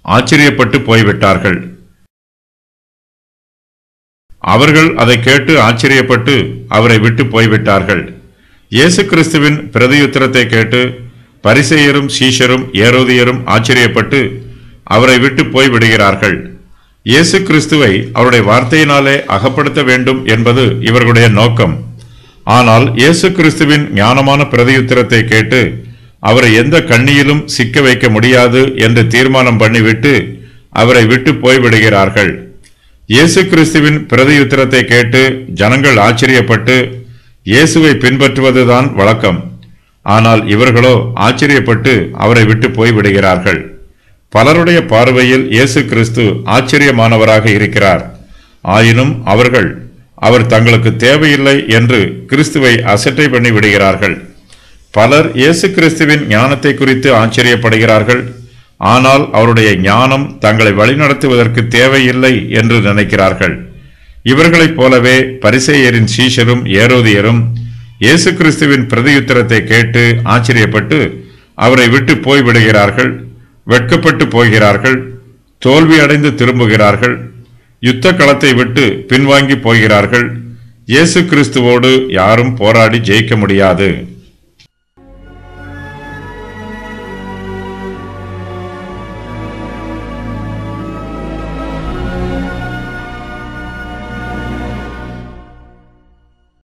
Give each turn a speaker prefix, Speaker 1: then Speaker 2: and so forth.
Speaker 1: ஆச்சரியப்பட்டு போய்விட்டார்கள் அவர்கள் அதை கேட்டு ஆச்சரியப்பட்டு அவரை விட்டு போய்விட்டார்கள் இயேசு கிறிஸ்துவின் பிரதியுத்தரத்தை கேட்டு பரிசேயரும் சீஷரும் ஏரோதியரும் ஆச்சரியப்பட்டு அவரை விட்டு போய் விடுகிறார்கள் இயேசு கிறிஸ்துவை அவருடைய வார்த்தையினாலே அகப்படுத்த வேண்டும் என்பது இவர்களுடைய நோக்கம் ஆனால் இயேசு கிறிஸ்துவின் ஞானமான பிரதியுத்தரத்தை கேட்டு அவரை எந்த கண்ணியிலும் சிக்க வைக்க முடியாது என்று தீர்மானம் பண்ணிவிட்டு அவரை விட்டு போய்விடுகிறார்கள் இயேசு கிறிஸ்துவின் பிரதியுத்தரத்தை கேட்டு ஜனங்கள் ஆச்சரியப்பட்டு இயேசுவை பின்பற்றுவதுதான் வழக்கம் ஆனால் இவர்களோ ஆச்சரியப்பட்டு அவரை விட்டு போய்விடுகிறார்கள் பலருடைய பார்வையில் இயேசு கிறிஸ்து ஆச்சரியமானவராக இருக்கிறார் ஆயினும் அவர்கள் அவர் தங்களுக்கு தேவையில்லை என்று கிறிஸ்துவை அசட்டை பண்ணி விடுகிறார்கள் பலர் இயேசு கிறிஸ்துவின் ஞானத்தை குறித்து ஆச்சரியப்படுகிறார்கள் ஆனால் அவருடைய ஞானம் தங்களை வழிநடத்துவதற்கு தேவையில்லை என்று நினைக்கிறார்கள் இவர்களைப் போலவே பரிசேயரின் சீஷரும் ஏரோதியரும் இயேசு கிறிஸ்துவின் பிரதியுத்தரத்தை கேட்டு ஆச்சரியப்பட்டு அவரை விட்டு போய்விடுகிறார்கள் வெட்கப்பட்டு போகிறார்கள் தோல்வி அடைந்து திரும்புகிறார்கள் யுத்த களத்தை விட்டு பின்வாங்கி போகிறார்கள் இயேசு கிறிஸ்துவோடு யாரும் போராடி ஜெயிக்க முடியாது